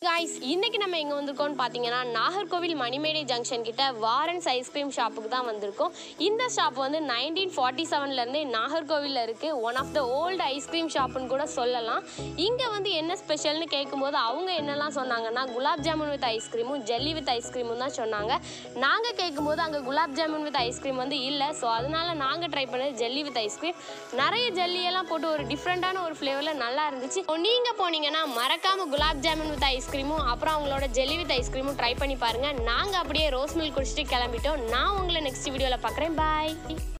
guys இன்னைக்கு நம்ம எங்கே வந்திருக்கோம்னு பார்த்தீங்கன்னா நாகர்கோவில் மணிமேடை ஜங்ஷன் கிட்ட வாரன்ஸ் ஐஸ்கிரீம் ஷாப்புக்கு தான் வந்திருக்கோம் இந்த ஷாப் வந்து நைன்டீன் ஃபார்ட்டி செவன்லேருந்தே நாகர்கோவிலில் இருக்குது one of the old ice cream ஷாப்புன்னு கூட சொல்லலாம் இங்கே வந்து என்ன ஸ்பெஷல்னு கேட்கும்போது அவங்க என்னெல்லாம் சொன்னாங்கன்னா குலாப் ஜாமுன் வித் ஐஸ்கிரீமும் ஜெல்லி வித் ஐஸ்கிரீமும் தான் சொன்னாங்க நாங்கள் கேட்கும்போது அங்கே குலாப் ஜாமுன் வித் ஐஸ்கிரீம் வந்து இல்லை ஸோ அதனால நாங்கள் ட்ரை பண்ணது ஜெல்லி வித் ஐஸ்கிரீம் நிறைய ஜெல்லியெல்லாம் போட்டு ஒரு டிஃப்ரெண்ட்டான ஒரு ஃப்ளேவரில் நல்லா இருந்துச்சு நீங்கள் போனீங்கன்னா மறக்காம குலாப் ஜாமுன் வித் ஐஸ்கிரீமும் அப்புறம் அவங்களோட ஜெல்லி வித் ஐஸ்கிரீமும் ட்ரை பண்ணி பாருங்க நாங்கள் அப்படியே ரோஸ் மில்க் குடிச்சிட்டு கிளம்பிட்டோம் நான் உங்களை நெக்ஸ்ட் வீடியோவில் பார்க்குறேன் பாய்